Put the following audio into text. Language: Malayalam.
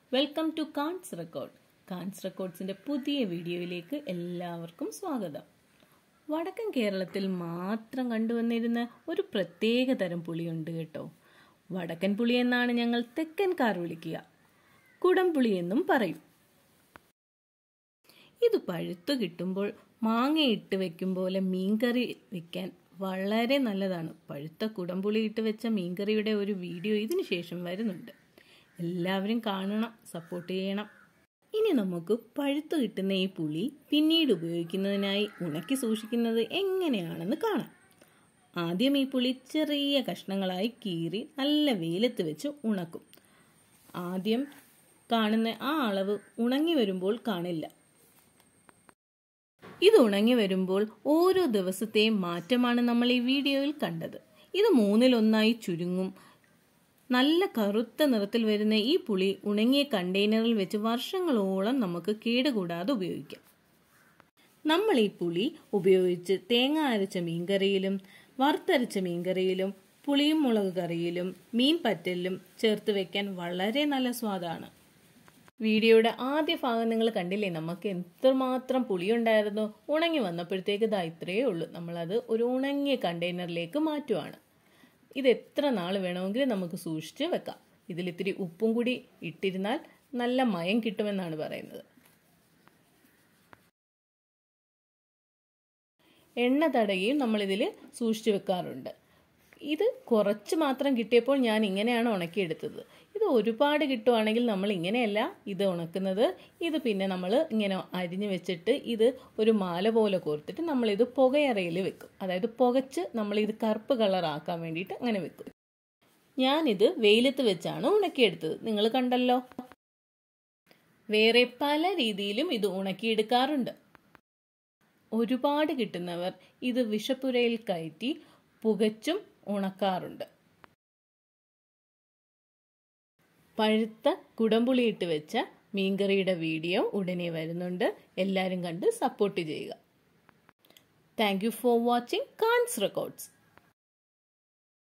welcome to Kans record Kans റെക്കോർഡ്സിന്റെ പുതിയ വീഡിയോയിലേക്ക് എല്ലാവർക്കും സ്വാഗതം വടക്കൻ കേരളത്തിൽ മാത്രം കണ്ടുവന്നിരുന്ന ഒരു പ്രത്യേക തരം പുളിയുണ്ട് കേട്ടോ വടക്കൻ പുളി എന്നാണ് ഞങ്ങൾ തെക്കൻകാർ വിളിക്കുക കുടംപുളി എന്നും പറയും ഇത് പഴുത്തു കിട്ടുമ്പോൾ മാങ്ങയിട്ട് വെക്കും പോലെ മീൻകറി വെക്കാൻ വളരെ നല്ലതാണ് പഴുത്ത കുടംപുളി ഇട്ട് വെച്ച മീൻകറിയുടെ ഒരു വീഡിയോ ഇതിനു ശേഷം വരുന്നുണ്ട് എല്ലാവരും കാണണം സപ്പോർട്ട് ചെയ്യണം ഇനി നമുക്ക് പഴുത്തു കിട്ടുന്ന ഈ പുളി പിന്നീട് ഉപയോഗിക്കുന്നതിനായി ഉണക്കി സൂക്ഷിക്കുന്നത് എങ്ങനെയാണെന്ന് കാണാം ആദ്യം ഈ പുളി ചെറിയ കഷ്ണങ്ങളായി കീറി നല്ല വെയിലത്ത് വെച്ച് ഉണക്കും ആദ്യം കാണുന്ന ആ അളവ് ഉണങ്ങി വരുമ്പോൾ കാണില്ല ഇത് ഉണങ്ങി വരുമ്പോൾ ഓരോ ദിവസത്തെയും മാറ്റമാണ് നമ്മൾ ഈ വീഡിയോയിൽ കണ്ടത് ഇത് മൂന്നിലൊന്നായി ചുരുങ്ങും നല്ല കറുത്ത നിറത്തിൽ വരുന്ന ഈ പുളി ഉണങ്ങിയ കണ്ടെയ്നറിൽ വെച്ച് വർഷങ്ങളോളം നമുക്ക് കേടുകൂടാതെ ഉപയോഗിക്കാം നമ്മൾ ഈ പുളി ഉപയോഗിച്ച് തേങ്ങ അരച്ച മീൻകറിയിലും വറുത്തരച്ച മീൻകറിയിലും പുളിയും മുളക് കറിയിലും മീൻ പറ്റലിലും ചേർത്ത് വെക്കാൻ വളരെ നല്ല സ്വാദാണ് വീഡിയോയുടെ ആദ്യ ഭാഗം നിങ്ങൾ കണ്ടില്ലേ നമുക്ക് എത്രമാത്രം പുളിയുണ്ടായിരുന്നു ഉണങ്ങി വന്നപ്പോഴത്തേക്ക് ഇതാ ഇത്രയേ ഉള്ളൂ നമ്മളത് ഒരു ഉണങ്ങിയ കണ്ടെയ്നറിലേക്ക് മാറ്റുവാണ് ഇത് എത്ര നാൾ വേണമെങ്കിലും നമുക്ക് സൂക്ഷിച്ച് വെക്കാം ഇതിലിത്തിരി ഉപ്പും കൂടി ഇട്ടിരുന്നാൽ നല്ല മയം കിട്ടുമെന്നാണ് പറയുന്നത് എണ്ണ തടയുകയും നമ്മൾ ഇതിൽ സൂക്ഷിച്ചു വെക്കാറുണ്ട് ഇത് കുറച്ച് മാത്രം കിട്ടിയപ്പോൾ ഞാൻ ഇങ്ങനെയാണ് ഉണക്കിയെടുത്തത് ഇത് ഒരുപാട് കിട്ടുവാണെങ്കിൽ നമ്മൾ ഇങ്ങനെയല്ല ഇത് ഉണക്കുന്നത് ഇത് പിന്നെ നമ്മൾ ഇങ്ങനെ അരിഞ്ഞു വെച്ചിട്ട് ഇത് ഒരു മാല പോലെ കോർത്തിട്ട് നമ്മൾ ഇത് പുകയറയിൽ വെക്കും അതായത് പുകച്ച് നമ്മൾ ഇത് കറുപ്പ് കളറാക്കാൻ വേണ്ടിയിട്ട് അങ്ങനെ വെക്കും ഞാനിത് വെയിലത്ത് വെച്ചാണ് ഉണക്കിയെടുത്തത് നിങ്ങൾ കണ്ടല്ലോ വേറെ പല രീതിയിലും ഇത് ഉണക്കിയെടുക്കാറുണ്ട് ഒരുപാട് കിട്ടുന്നവർ ഇത് വിഷപ്പുരയിൽ കയറ്റി പുകച്ചും ഉണക്കാറുണ്ട് പഴുത്ത കുടംപുളിയിട്ട് വെച്ച മീൻകറിയുടെ വീഡിയോ ഉടനെ വരുന്നുണ്ട് എല്ലാവരും കണ്ട് സപ്പോർട്ട് ചെയ്യുക thank you for watching Kans records